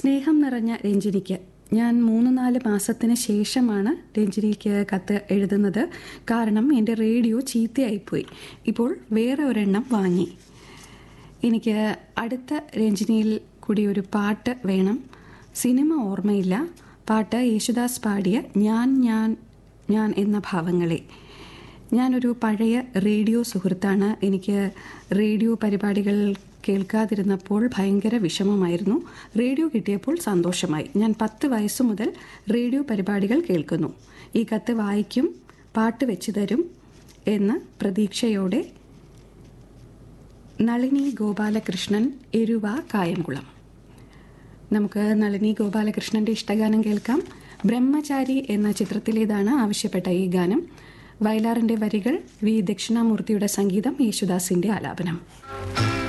സ്നേഹം നിറഞ്ഞ രഞ്ജിനിക്ക് ഞാൻ മൂന്ന് നാല് മാസത്തിന് ശേഷമാണ് രഞ്ജിനിക്ക് കത്ത് എഴുതുന്നത് കാരണം എൻ്റെ റേഡിയോ ചീത്തയായിപ്പോയി ഇപ്പോൾ വേറെ ഒരെണ്ണം വാങ്ങി എനിക്ക് അടുത്ത രഞ്ജിനിയിൽ കൂടി ഒരു പാട്ട് വേണം സിനിമ ഓർമ്മയില്ല പാട്ട് യേശുദാസ് പാടിയ ഞാൻ ഞാൻ ഞാൻ എന്ന ഭാവങ്ങളെ ഞാനൊരു പഴയ റേഡിയോ സുഹൃത്താണ് എനിക്ക് റേഡിയോ പരിപാടികൾ കേൾക്കാതിരുന്നപ്പോൾ ഭയങ്കര വിഷമമായിരുന്നു റേഡിയോ കിട്ടിയപ്പോൾ സന്തോഷമായി ഞാൻ പത്ത് വയസ്സു മുതൽ റേഡിയോ പരിപാടികൾ കേൾക്കുന്നു ഈ കത്ത് വായിക്കും പാട്ട് വെച്ച് തരും എന്ന പ്രതീക്ഷയോടെ നളിനി ഗോപാലകൃഷ്ണൻ എരുവ കായംകുളം നമുക്ക് നളിനി ഗോപാലകൃഷ്ണന്റെ ഇഷ്ടഗാനം കേൾക്കാം ബ്രഹ്മചാരി എന്ന ചിത്രത്തിലേതാണ് ആവശ്യപ്പെട്ട ഈ ഗാനം വയലാറിന്റെ വരികൾ വി ദക്ഷിണാമൂർത്തിയുടെ സംഗീതം യേശുദാസിന്റെ ആലാപനം